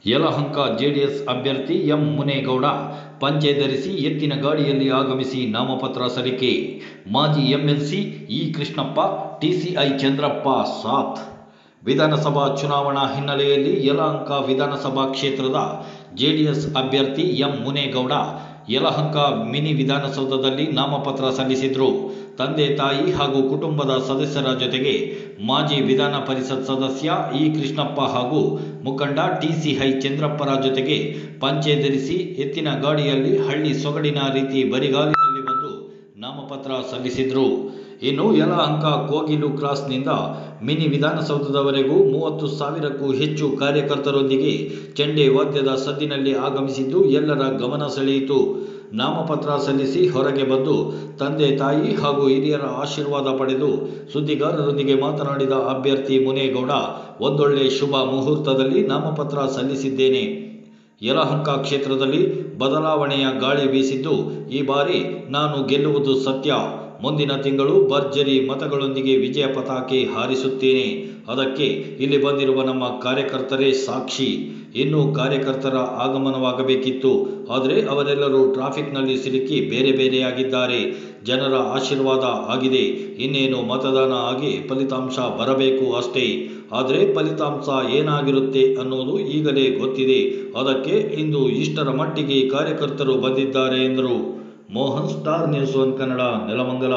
Yelahanka JDS ಅಭ್ಯರ್ಥಿ M Munegowda ಪಂಚೆ ಧರಿಸಿ ಎತ್ತಿನ ಗಾಡಿಯಲ್ಲಿ ಆಗಮಿಸಿ ನಾಮಪತ್ರ ಸಲ್ಲಿಕೆ ಮಾಜಿ MLC E Krishnappa TCI Chandrappa ಸಾಥ್ ವಿಧಾನಸಭಾ ಚುನಾವಣಾ ಹಿನ್ನೆಲೆಯಲ್ಲಿ ಯಲಹಂಕ ವಿಧಾನಸಭಾ ಕ್ಷೇತ್ರದ ಜೆಡಿಎಸ್ ಅಭ್ಯರ್ಥಿ ಎಂ ಮುನೇಗೌಡ ಯಲಹಂಕ ಮಿನಿ ವಿಧಾನಸೌಧದಲ್ಲಿ ನಾಮಪತ್ರ ಸಲ್ಲಿಸಿದ್ರು ತಂದೆ ತಾಯಿ ಹಾಗೂ ಕುಟುಂಬದ ಸದಸ್ಯರ ಜೊತೆಗೆ ಮಾಜಿ ವಿಧಾನ ಪರಿಷತ್ ಸದಸ್ಯ ಇ ಕೃಷ್ಣಪ್ಪ ಹಾಗೂ ಮುಖಂಡ ಟಿಸಿಐ ಚಂದ್ರಪ್ಪರ ಜೊತೆಗೆ ಪಂಚೆ ಧರಿಸಿ ಎತ್ತಿನ ಗಾಡಿಯಲ್ಲಿ ಹಳ್ಳಿ ಸೊಗಡಿನ ರೀತಿ ಬರಿಗಾಲಿನಲ್ಲಿ ಬಂದು ನಾಮಪತ್ರ ಸಲ್ಲಿಸಿದ್ರು ಇನ್ನು ಯಲಹಂಕ ಕೋಗಿಲು ಕ್ರಾಸ್ನಿಂದ ಮಿನಿ ವಿಧಾನಸೌಧದವರೆಗೂ ಮೂವತ್ತು ಸಾವಿರಕ್ಕೂ ಹೆಚ್ಚು ಕಾರ್ಯಕರ್ತರೊಂದಿಗೆ ಚೆಂಡೆ ವಾದ್ಯದ ಸದ್ದಿನಲ್ಲಿ ಆಗಮಿಸಿದ್ದು ಎಲ್ಲರ ಗಮನ ಸೆಳೆಯಿತು ನಾಮಪತ್ರ ಸಲ್ಲಿಸಿ ಹೊರಗೆ ಬಂದು ತಂದೆ ತಾಯಿ ಹಾಗೂ ಹಿರಿಯರ ಆಶೀರ್ವಾದ ಪಡೆದು ಸುದ್ದಿಗಾರರೊಂದಿಗೆ ಮಾತನಾಡಿದ ಅಭ್ಯರ್ಥಿ ಮುನೇಗೌಡ ಒಂದೊಳ್ಳೆ ಶುಭ ಮುಹೂರ್ತದಲ್ಲಿ ನಾಮಪತ್ರ ಸಲ್ಲಿಸಿದ್ದೇನೆ ಯಲಹಂಕ ಕ್ಷೇತ್ರದಲ್ಲಿ ಬದಲಾವಣೆಯ ಗಾಳಿ ಬೀಸಿದ್ದು ಈ ಬಾರಿ ನಾನು ಗೆಲ್ಲುವುದು ಸತ್ಯ ಮುಂದಿನ ತಿಂಗಳು ಭರ್ಜರಿ ಮತಗಳೊಂದಿಗೆ ವಿಜಯ ಪತಾಕೆ ಹಾರಿಸುತ್ತೇನೆ ಅದಕ್ಕೆ ಇಲ್ಲಿ ಬಂದಿರುವ ನಮ್ಮ ಕಾರ್ಯಕರ್ತರೇ ಸಾಕ್ಷಿ ಇನ್ನು ಕಾರ್ಯಕರ್ತರ ಆಗಮನವಾಗಬೇಕಿತ್ತು ಆದರೆ ಅವರೆಲ್ಲರೂ ಟ್ರಾಫಿಕ್ನಲ್ಲಿ ಸಿಲುಕಿ ಬೇರೆ ಬೇರೆಯಾಗಿದ್ದಾರೆ ಜನರ ಆಶೀರ್ವಾದ ಆಗಿದೆ ಇನ್ನೇನು ಮತದಾನ ಆಗಿ ಫಲಿತಾಂಶ ಬರಬೇಕು ಅಷ್ಟೇ ಆದರೆ ಫಲಿತಾಂಶ ಏನಾಗಿರುತ್ತೆ ಅನ್ನೋದು ಈಗಲೇ ಗೊತ್ತಿದೆ ಅದಕ್ಕೆ ಇಂದು ಇಷ್ಟರ ಮಟ್ಟಿಗೆ ಕಾರ್ಯಕರ್ತರು ಬಂದಿದ್ದಾರೆ ಎಂದರು Mohan star news one Kannada Nelamangala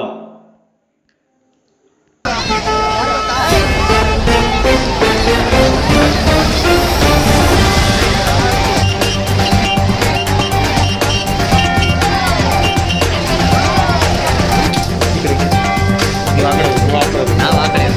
ನಾವು ಆ ಕಡೆ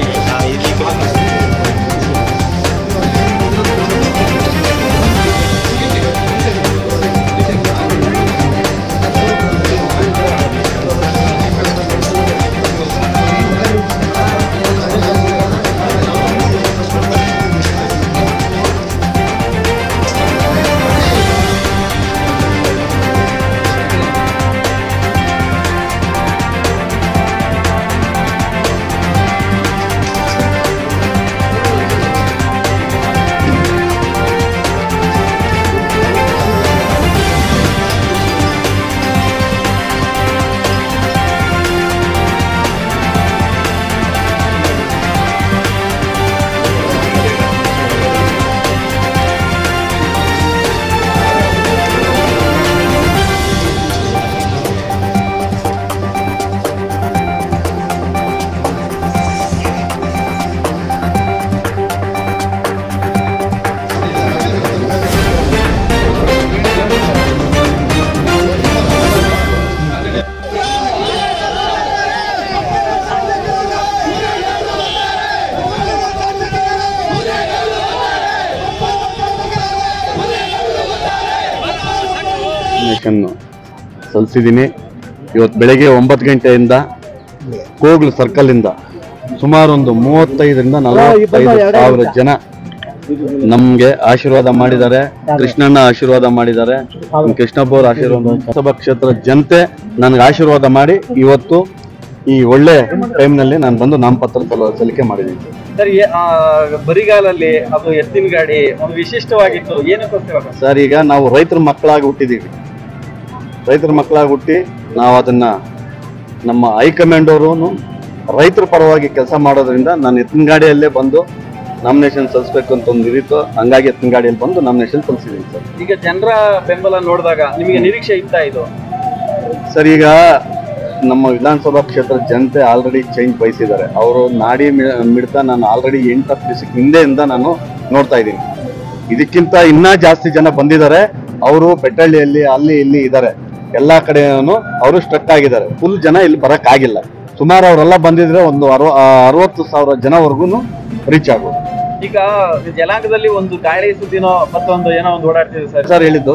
ನಾಮಿನೇಷನ್ ಸಲ್ಲಿಸಿದ್ದೀನಿ ಇವತ್ತು ಬೆಳಗ್ಗೆ ಒಂಬತ್ತು ಗಂಟೆಯಿಂದ ಕೋಗ್ಲು ಸರ್ಕಲಿಂದ ಸುಮಾರು ಒಂದು ಮೂವತ್ತೈದರಿಂದ ನಲವತ್ತೈದು ಸಾವಿರ ಜನ ನಮ್ಗೆ ಆಶೀರ್ವಾದ ಮಾಡಿದ್ದಾರೆ ಕೃಷ್ಣಣ್ಣ ಆಶೀರ್ವಾದ ಮಾಡಿದ್ದಾರೆ ನಮ್ಮ ಕೃಷ್ಣಪ್ಪ ಅವ್ರ ಆಶೀರ್ವಾದ ಲೋಕಸಭಾ ಕ್ಷೇತ್ರದ ಜನತೆ ನನಗೆ ಆಶೀರ್ವಾದ ಮಾಡಿ ಇವತ್ತು ಈ ಒಳ್ಳೆ ಟೈಮ್ನಲ್ಲಿ ನಾನು ಬಂದು ನಾಮಪತ್ರ ಸಲ್ಲ- ಸಲ್ಲಿಕೆ ಮಾಡಿದ್ದೀನಿ ಸರ್ ಏ- ಆ, ಬರಿಗಾಲಲ್ಲಿ ಅದು ಎತ್ತಿನ ಗಾಡಿ ಒಂದು ವಿಶಿಷ್ಟವಾಗಿತ್ತು ಏನಕ್ಕೋಸ್ಕರ ಸರ್? ಸರ್ ಈಗ ನಾವು ರೈತರ ಮಕ್ಕಳಾಗಿ ಹುಟ್ಟಿದ್ದೀವಿ ರೈತರ ಮಕ್ಕಳಾಗಿ ಹುಟ್ಟಿ ನಾವು ಅದನ್ನ ನಮ್ಮ ಹೈಕಮಾಂಡ್ ಅವರು ರೈತರ ಪರವಾಗಿ ಕೆಲಸ ಮಾಡೋದ್ರಿಂದ ನಾನು ಎತ್ತಿನ ಗಾಡಿಯಲ್ಲೇ ಬಂದು ನಾಮಿನೇಷನ್ ಸಲ್ಲಿಸ್ಬೇಕು ಅಂತ ಒಂದು ಇರಿತು ಹಂಗಾಗಿ ಎತ್ತಿನ ಗಾಡಿಯಲ್ಲಿ ಬಂದು ನಾಮಿನೇಷನ್ ಸಲ್ಲಿಸಿದ್ದೀನಿ ಸರ್ ಈಗ ಜನರ ಬೆಂಬಲ ನೋಡಿದಾಗ ನಿಮಗೆ ನಿರೀಕ್ಷೆ ಇತ್ತಾ ಇದು ಸರ್ ಈಗ ನಮ್ಮ ವಿಧಾನಸಭಾ ಕ್ಷೇತ್ರದ ಜನತೆ ಆಲ್ರೆಡಿ ಚೇಂಜ್ ಬಯಸಿದ್ದಾರೆ ಅವರು ನಾಡಿ ಮಿ- ಮಿಡ್ತಾ ನಾನು ಆಲ್ರೆಡಿ ಎಂಟು ಹತ್ತು ದಿವಸಕ್ಕೆ ಹಿಂದೆಯಿಂದ ನಾನು ನೋಡ್ತಾ ಇದ್ದೀನಿ ಇದಕ್ಕಿಂತ ಇನ್ನೂ ಜಾಸ್ತಿ ಜನ ಬಂದಿದ್ದಾರೆ ಅವರು ಬೆಟ್ಟಳ್ಳಿಯಲ್ಲಿ ಅಲ್ಲಿ ಇಲ್ಲಿ ಇದ್ದಾರೆ ಎಲ್ಲಾ ಕಡೆನೂ ಅವರು ಸ್ಟ್ರಕ್ ಆಗಿದ್ದಾರೆ ಫುಲ್ ಜನ ಇಲ್ಲಿ ಬರಕ್ ಆಗಿಲ್ಲ ಸುಮಾರು ಅವರೆಲ್ಲ ಬಂದಿದ್ರೆ ಒಂದು ಅರವ ಅರವತ್ತು ಸಾವಿರ ಜನವರೆಗೂ ರೀಚ್ ಆಗೋದು ಈಗ ಜಲಾಂಗದಲ್ಲಿ ಒಂದು ಗಾಳಿ ಸುದ್ದಿನೋ ಮತ್ತೊಂದು ಏನೋ ಒಂದು ಓಡಾಡ್ತಿದೆ ಸರ್ ಸರ್ ಹೇಳಿದ್ದು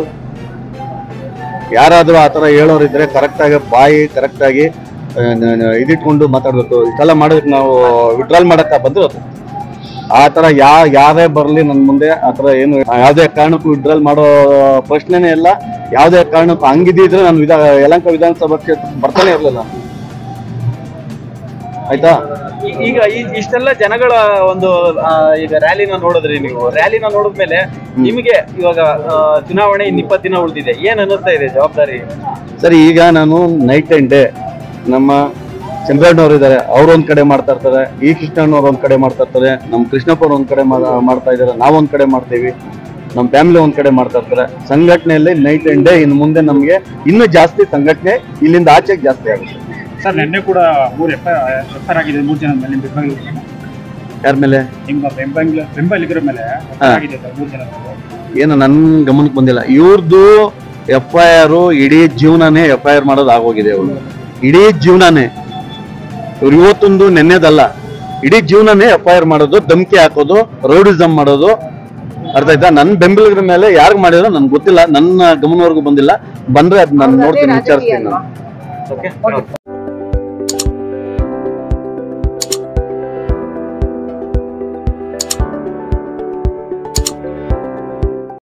ಯಾರಾದ್ರೂ ಆ ತರ ಹೇಳೋರಿದ್ರೆ ಕರೆಕ್ಟ್ ಆಗಿ ಬಾಯಿ ಕರೆಕ್ಟ್ ಆಗಿ ಆ, ನ- ನ- ಇದಿಟ್ಕೊಂಡು ಮಾತಾಡ್ಬೇಕು ಇಷ್ಟೆಲ್ಲ ಮಾಡೋದಕ್ಕೆ ನಾವು ವಿಡ್ರಾಲ್ ಮಾಡಕ್ಕ ಬಂದಿರೋದು ಆ ತರ ಯಾ ಯಾರೇ ಬರಲಿ ನನ್ನ ಮುಂದೆ ಆ ತರ ಏನು ಯಾವುದೇ ಕಾರಣಕ್ಕೂ ವಿಡ್ರಾಲ್ ಮಾಡೋ ಪ್ರಶ್ನೆನೇ ಇಲ್ಲ ಯಾವುದೇ ಕಾರಣಕ್ಕೂ ಹಂಗಿದ್ದಿದ್ರೆ ನಾನು ವಿಧಾ ಯಲಂಕ ವಿಧಾನಸಭಾ ಕ್ಷೇತ್ರ ಬರ್ತಾನೆ ಇರಲಿಲ್ಲ ಆಯ್ತಾ ಈ- ಈಗ ಈ- ಇಷ್ಟೆಲ್ಲ ಜನಗಳ ಒಂದು ಆ, ಈಗ ರ್ಯಾಲಿನ ನೋಡಿದ್ರಿ ನೀವು ರ್ಯಾಲಿನ ನೋಡಿದ್ಮೇಲೆ ನಿಮಗೆ ಇವಾಗ ಆ, ಚುನಾವಣೆ ಇನ್ ಇಪ್ಪತ್ತು ದಿನ ಉಳಿದಿದೆ ಏನ್ ಅನ್ನಿಸ್ತಾ ಇದೆ ಜವಾಬ್ದಾರಿ ಸರಿ ಈಗ ನಾನು ನೈಟ್ ಅಂಡ್ ಡೇ ನಮ್ಮ ಚಂದ್ರಣ್ಣವ್ರು ಇದ್ದಾರೆ ಅವ್ರು ಒಂದ್ ಕಡೆ ಮಾಡ್ತಾ ಇರ್ತಾರೆ ಈ ಕೃಷ್ಣಣ್ಣವ್ರು ಒಂದ್ ಕಡೆ ಮಾಡ್ತಾ ಇರ್ತಾರೆ ನಮ್ಮ ಕೃಷ್ಣಪ್ಪವ್ರು ಒಂದ್ ಕಡೆ ಮಾ- ಮಾಡ್ತಾ ಇದ್ದಾರೆ ನಾವ್ ಒಂದ್ ಕಡೆ ಮಾಡ್ತೀವಿ ನಮ್ಮ ಫ್ಯಾಮಿಲಿ ಒಂದ್ ಕಡೆ ಮಾಡ್ತಾ ಇರ್ತಾರೆ ಸಂಘಟನೆಯಲ್ಲಿ ನೈಟ್ ಅಂಡ್ ಡೇ ಇನ್ನು ಮುಂದೆ ನಮ್ಗೆ ಇನ್ನೂ ಜಾಸ್ತಿ ಸಂಘಟನೆ ಇಲ್ಲಿಂದ ಆಚೆಗೆ ಜಾಸ್ತಿ ಆಗುತ್ತೆ ಸರ್ ನಿನ್ನೆ ಕೂಡ ಮೂರು ಎಫ್ ಎಫ್ ಆರ್ ಆಗಿದೆ ಮೂರು ಜನ ಮೇಲೆ ನಿಮ್ಮ ಬೆಂಬಲಿಗರ ಮೇಲೆ. ಯಾರ ಮೇಲೆ ನಿಮ್ಮ ಬೆಂಬಲ ಬೆಂಬಲಿಗರ ಮೇಲೆ ಎಫ್ ಹಾ. ಆಗಿದೆ ಸರ್ ಮೂರು ಜನ ಮೇಲೆ. ಏನು ನನ್ನ ಗಮನಕ್ಕೆ ಬಂದಿಲ್ಲ ಇವ್ರದ್ದು ಎಫ್ ಐ ಆರ್ ಇಡೀ ಜೀವನನೇ ಎಫ್ ಐ ಆರ್ ಮಾಡೋದು ಆಗೋಗಿದೆ ಅವ್ರು ಇಡೀ ಜೀವನನೇ ಇವ್ರು ಇವತ್ತೊಂದು ನೆನ್ನೆದಲ್ಲ ಇಡೀ ಜೀವನನೇ ಎಫ್ ಐ ಆರ್ ಮಾಡೋದು ಧಮಕಿ ಹಾಕೋದು ರೌಡಿಸಮ್ ಮಾಡೋದು ಅರ್ಥ ಆಯ್ತಾ ನನ್ನ ಬೆಂಬಲಿಗರ ಮೇಲೆ ಯಾರು ಮಾಡಿದ್ರು ನನ್ಗೆ ಗೊತ್ತಿಲ್ಲ ನನ್ನ ಗಮನವರೆಗೂ ಬಂದಿಲ್ಲ ಬಂದ್ರೆ ಅದ್ ನಾನು ನೋಡ್ತೀನಿ ವಿಚಾರಿಸ್ತೀನಿ ನಾನು ಓಕೆ